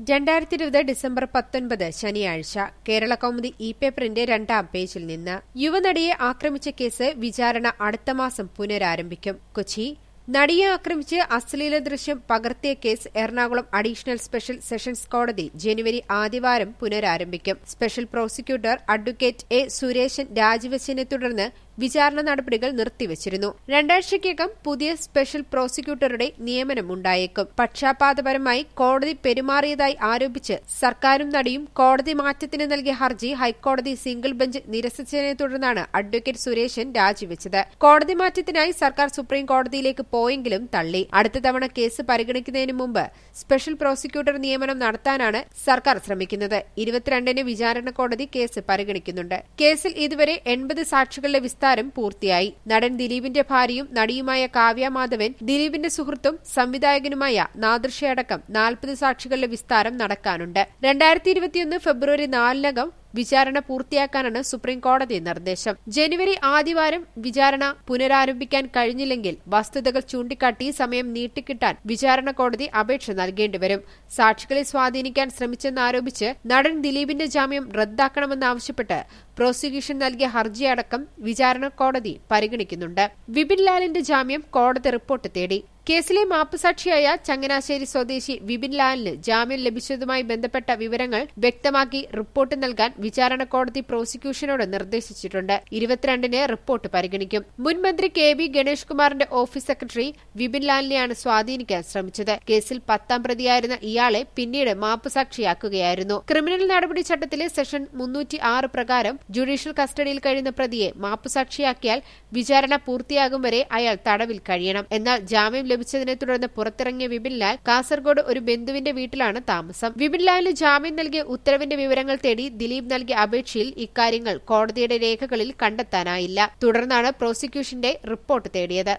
രണ്ടായിരത്തി ഇരുപത് ഡിസംബർ പത്തൊൻപത് ശനിയാഴ്ച കേരള കൗമുദി ഇ പേപ്പറിന്റെ രണ്ടാം പേജിൽ നിന്ന് യുവനടിയെ ആക്രമിച്ച കേസ് വിചാരണ അടുത്ത മാസം പുനരാരംഭിക്കും കൊച്ചി നടിയെ ആക്രമിച്ച് അശ്ലീല ദൃശ്യം പകർത്തിയ case Ernakulam additional special sessions കോടതി ജനുവരി ആദ്യവാരം പുനരാരംഭിക്കും special prosecutor advocate A Suresan രാജിവെച്ചതിനെ തുടർന്ന് വിചാരണ നടപടികൾ നിർത്തിവച്ചിരുന്നു രണ്ടാഴ്ചയ്ക്കകം പുതിയ സ്പെഷ്യൽ പ്രോസിക്യൂട്ടറുടെ നിയമനം ഉണ്ടായേക്കും പക്ഷാപാതപരമായി കോടതി പെരുമാറിയതായി ആരോപിച്ച് സർക്കാരും നടിയും കോടതി മാറ്റത്തിന് നൽകിയ ഹർജി ഹൈക്കോടതി സിംഗിൾ ബെഞ്ച് നിരസിച്ചതിനെ തുടർന്നാണ് അഡ്വക്കേറ്റ് സുരേശൻ രാജിവെച്ചത് കോടതി മാറ്റത്തിനായി സർക്കാർ സുപ്രീം കോടതിയിലേക്ക് പോയെങ്കിലും തള്ളി അടുത്ത തവണ കേസ് പരിഗണിക്കുന്നതിന് മുമ്പ് സ്പെഷ്യൽ പ്രോസിക്യൂട്ടർ നിയമനം നടത്താനാണ് സർക്കാർ ശ്രമിക്കുന്നത് ഇരുപത്തിരണ്ടിന് വിചാരണ കോടതി കേസ് പരിഗണിക്കുന്നുണ്ട് കേസിൽ ഇതുവരെ എൺപത് സാക്ഷികളുടെ വിസ്താരം പൂർത്തിയായി നടൻ ദിലീപിന്റെ ഭാര്യയും നടിയുമായ കാവ്യ മാധവൻ ദിലീപിന്റെ സുഹൃത്തും സംവിധായകനുമായ നാദൃശയടക്കം നാൽപ്പത് സാക്ഷികളുടെ വിസ്താരം നടക്കാനുണ്ട് രണ്ടായിരത്തി ഇരുപത്തിയൊന്ന് ഫെബ്രുവരി നാലിനകം വിചാരണ പൂർത്തിയാക്കാനാണ് സുപ്രീം കോടതി നിർദ്ദേശം ജനുവരി ആദ്യവാരം വിചാരണ പുനരാരംഭിക്കാൻ കഴിഞ്ഞില്ലെങ്കിൽ വസ്തുതകൾ ചൂണ്ടിക്കാട്ടി സമയം നീട്ടിക്കിട്ടാൻ വിചാരണ കോടതി അപേക്ഷ നൽകേണ്ടിവരും സാക്ഷികളെ സ്വാധീനിക്കാൻ ശ്രമിച്ചെന്നാരോപിച്ച് നടൻ ദിലീപിന്റെ ജാമ്യം റദ്ദാക്കണമെന്നാവശ്യപ്പെട്ട് പ്രോസിക്യൂഷൻ നൽകിയ ഹർജിയടക്കം വിചാരണ കോടതി പരിഗണിക്കുന്നുണ്ട് വിപിൻ ലാലിന്റെ ജാമ്യം കോടതി റിപ്പോർട്ട് തേടി കേസിലെ മാപ്പുസാക്ഷിയായ ചങ്ങനാശ്ശേരി സ്വദേശി വിപിൻ ലാലിന് ജാമ്യം ലഭിച്ചതുമായി ബന്ധപ്പെട്ട വിവരങ്ങൾ വ്യക്തമാക്കി റിപ്പോർട്ട് നൽകാൻ വിചാരണ കോടതി പ്രോസിക്യൂഷനോട് നിർദ്ദേശിച്ചിട്ടുണ്ട് ഇരുപത്തിരണ്ടിന് റിപ്പോർട്ട് പരിഗണിക്കും മുൻ മന്ത്രി കെ വി ഗണേഷ് കുമാറിന്റെ ഓഫീസ് സെക്രട്ടറി വിപിൻ ലാലിനെയാണ് സ്വാധീനിക്കാൻ ശ്രമിച്ചത് കേസിൽ പത്താം പ്രതിയായിരുന്ന ഇയാളെ പിന്നീട് മാപ്പുസാക്ഷിയാക്കുകയായിരുന്നു ക്രിമിനൽ നടപടി ചട്ടത്തിലെ സെഷൻ മുന്നൂറ്റി ആറ് പ്രകാരം ജുഡീഷ്യൽ കസ്റ്റഡിയിൽ കഴിയുന്ന പ്രതിയെ മാപ്പുസാക്ഷിയാക്കിയാൽ വിചാരണ പൂർത്തിയാകും വരെ അയാൾ തടവിൽ കഴിയണം എന്നാൽ ജാമ്യം ലഭിച്ചതിനെ തുടർന്ന് പുറത്തിറങ്ങിയ വിപിൻ ലാൽ കാസർഗോഡ് ഒരു ബന്ധുവിന്റെ വീട്ടിലാണ് താമസം വിപിൻ ലാലിന് ജാമ്യം നൽകിയ ഉത്തരവിന്റെ വിവരങ്ങൾ തേടി ദിലീപ് നൽകിയ അപേക്ഷയിൽ ഇക്കാര്യങ്ങൾ കോടതിയുടെ രേഖകളിൽ കണ്ടെത്താനായില്ല തുടർന്നാണ് പ്രോസിക്യൂഷന്റെ റിപ്പോർട്ട് തേടിയത്